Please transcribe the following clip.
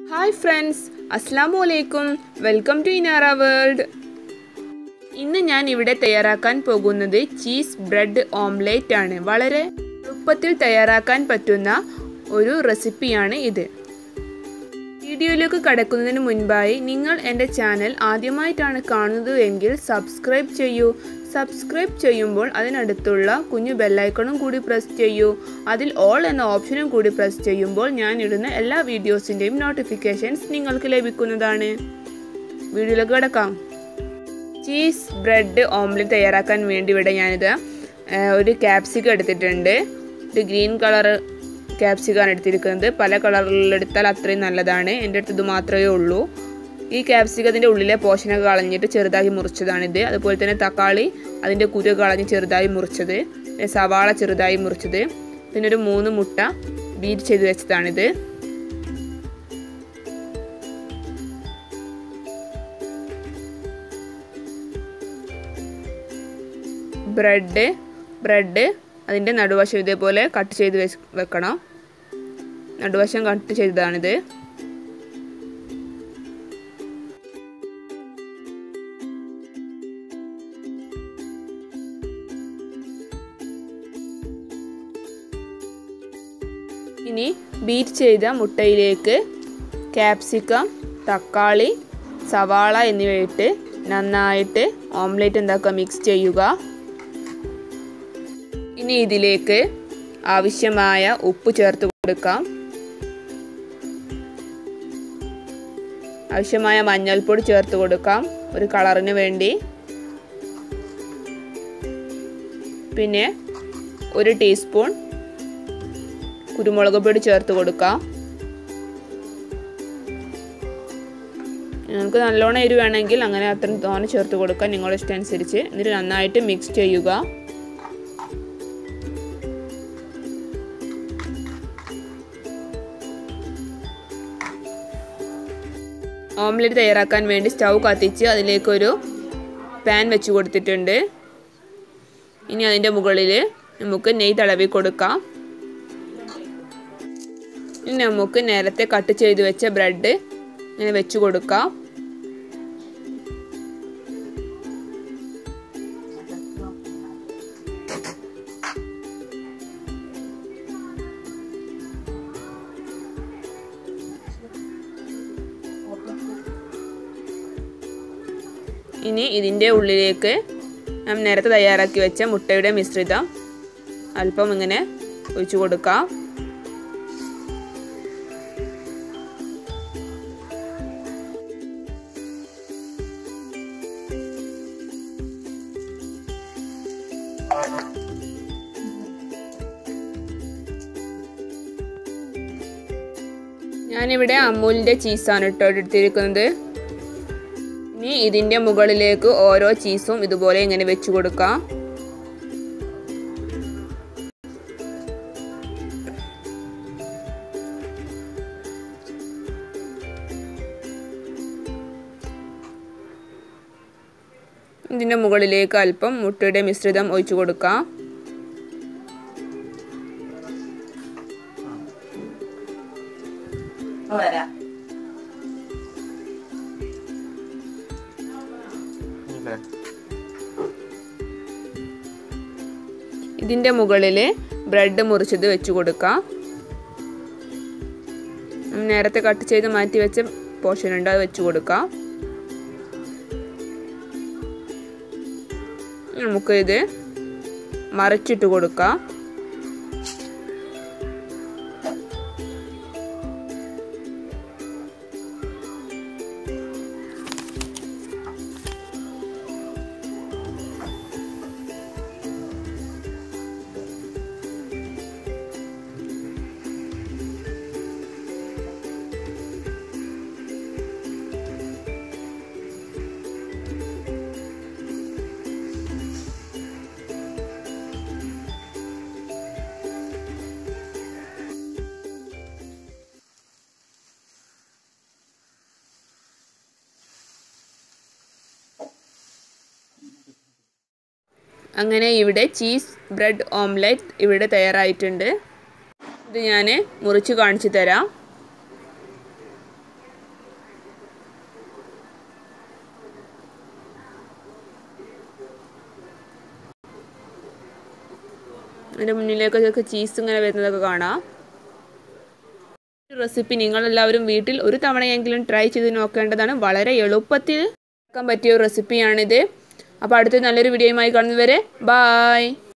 hi friends അസ്സാം വലൈക്കും welcome to Inara world ഇന്ന് ഞാൻ ഇവിടെ തയ്യാറാക്കാൻ പോകുന്നത് ചീസ് ബ്രെഡ് ഓംലേറ്റ് ആണ് വളരെ എളുപ്പത്തിൽ തയ്യാറാക്കാൻ പറ്റുന്ന ഒരു റെസിപ്പിയാണ് ഇത് വീഡിയോയിലേക്ക് കടക്കുന്നതിന് മുൻപായി നിങ്ങൾ എൻ്റെ ചാനൽ ആദ്യമായിട്ടാണ് കാണുന്നത് എങ്കിൽ സബ്സ്ക്രൈബ് ചെയ്യൂ സബ്സ്ക്രൈബ് ചെയ്യുമ്പോൾ അതിനടുത്തുള്ള കുഞ്ഞു ബെല്ലൈക്കണും കൂടി പ്രസ് ചെയ്യൂ അതിൽ ഓൾ എന്ന ഓപ്ഷനും കൂടി പ്രസ് ചെയ്യുമ്പോൾ ഞാൻ ഇടുന്ന എല്ലാ വീഡിയോസിൻ്റെയും നോട്ടിഫിക്കേഷൻസ് നിങ്ങൾക്ക് ലഭിക്കുന്നതാണ് വീഡിയോയിലേക്ക് കിടക്കാം ചീസ് ബ്രെഡ് ഓംലെറ്റ് തയ്യാറാക്കാൻ വേണ്ടി ഇവിടെ ഞാനിത് ഒരു ക്യാപ്സിക്കം എടുത്തിട്ടുണ്ട് ഒരു ഗ്രീൻ കളർ ക്യാപ്സിക്കാണ് എടുത്തിരിക്കുന്നത് പല കളറിലെടുത്താൽ അത്രയും നല്ലതാണ് എൻ്റെ അടുത്ത് ഇത് മാത്രമേ ഉള്ളൂ ഈ ക്യാപ്സിക്കത്തിൻ്റെ ഉള്ളിലെ പോഷനൊക്കെ കളഞ്ഞിട്ട് ചെറുതായി മുറിച്ചതാണിത് അതുപോലെ തന്നെ തക്കാളി അതിൻ്റെ കുരു കളഞ്ഞ് ചെറുതായി മുറിച്ചത് സവാള ചെറുതായി മുറിച്ചത് പിന്നെ ഒരു മൂന്ന് മുട്ട ബീറ്റ് ചെയ്ത് വെച്ചതാണിത് ബ്രെഡ് ബ്രെഡ് അതിൻ്റെ നടുവശം ഇതേപോലെ കട്ട് ചെയ്ത് വെക്കണം നടുവശം കട്ട് ചെയ്തതാണിത് ഇനി ബീറ്റ് ചെയ്ത മുട്ടയിലേക്ക് ക്യാപ്സിക്കം തക്കാളി സവാള എന്നിവയിട്ട് നന്നായിട്ട് ഓംലേറ്റ് എന്താക്കുക മിക്സ് ചെയ്യുക ഇനി ഇതിലേക്ക് ആവശ്യമായ ഉപ്പ് ചേർത്ത് കൊടുക്കാം ആവശ്യമായ മഞ്ഞൾപ്പൊടി ചേർത്ത് കൊടുക്കാം ഒരു കളറിന് വേണ്ടി പിന്നെ ഒരു ടീസ്പൂൺ കുരുമുളക് പൊടി ചേർത്ത് കൊടുക്കാം നിങ്ങൾക്ക് നല്ലോണം എരിവ് വേണമെങ്കിൽ അങ്ങനെ അത്രയും തോനെ ചേർത്ത് കൊടുക്കാം നിങ്ങളുടെ ഇഷ്ടം അനുസരിച്ച് എന്നിട്ട് നന്നായിട്ട് മിക്സ് ചെയ്യുക ഓംലെറ്റ് തയ്യാറാക്കാൻ വേണ്ടി സ്റ്റൗ കത്തിച്ച് അതിലേക്കൊരു പാൻ വെച്ച് കൊടുത്തിട്ടുണ്ട് ഇനി അതിൻ്റെ മുകളിൽ നമുക്ക് നെയ്യ് തടവി കൊടുക്കാം ഇനി നമുക്ക് നേരത്തെ കട്ട് ചെയ്ത് വെച്ച ബ്രെഡ് ഇങ്ങനെ വെച്ച് കൊടുക്കാം ഇനി ഇതിൻ്റെ ഉള്ളിലേക്ക് നാം നേരത്തെ തയ്യാറാക്കി വെച്ച മുട്ടയുടെ മിശ്രിതം അല്പം ഇങ്ങനെ ഒഴിച്ചു കൊടുക്കാം ഞാനിവിടെ അമൂലിൻ്റെ ചീസാണ് കേട്ടോ എടുത്തിരിക്കുന്നത് ഇനി ഇതിൻ്റെ മുകളിലേക്ക് ഓരോ ചീസും ഇതുപോലെ ഇങ്ങനെ വെച്ച് കൊടുക്കാം ഇതിൻ്റെ മുകളിലേക്ക് അല്പം മുട്ടയുടെ മിശ്രിതം ഒഴിച്ചു കൊടുക്കാം വരാം ഇതിൻ്റെ മുകളിൽ ബ്രെഡ് മുറിച്ചത് വെച്ച് കൊടുക്കാം നേരത്തെ കട്ട് ചെയ്ത് മാറ്റി വെച്ച പോർഷൻ ഉണ്ട് അത് വെച്ച് കൊടുക്കാം നമുക്ക് ഇത് മറിച്ചിട്ട് കൊടുക്കാം അങ്ങനെ ഇവിടെ ചീസ് ബ്രെഡ് ഓംലെറ്റ് ഇവിടെ തയ്യാറായിട്ടുണ്ട് ഇത് ഞാൻ മുറിച്ച് കാണിച്ചു തരാം അതിൻ്റെ മുന്നിലേക്കൊക്കെ ചീസ് ഇങ്ങനെ വരുന്നതൊക്കെ കാണാം റെസിപ്പി നിങ്ങളെല്ലാവരും വീട്ടിൽ ഒരു തവണയെങ്കിലും ട്രൈ ചെയ്ത് നോക്കേണ്ടതാണ് വളരെ എളുപ്പത്തിൽ ആക്കാൻ പറ്റിയ ഒരു റെസിപ്പിയാണിത് അപ്പോൾ അടുത്ത നല്ലൊരു വീഡിയോയുമായി കാണുന്നവരെ ബായ്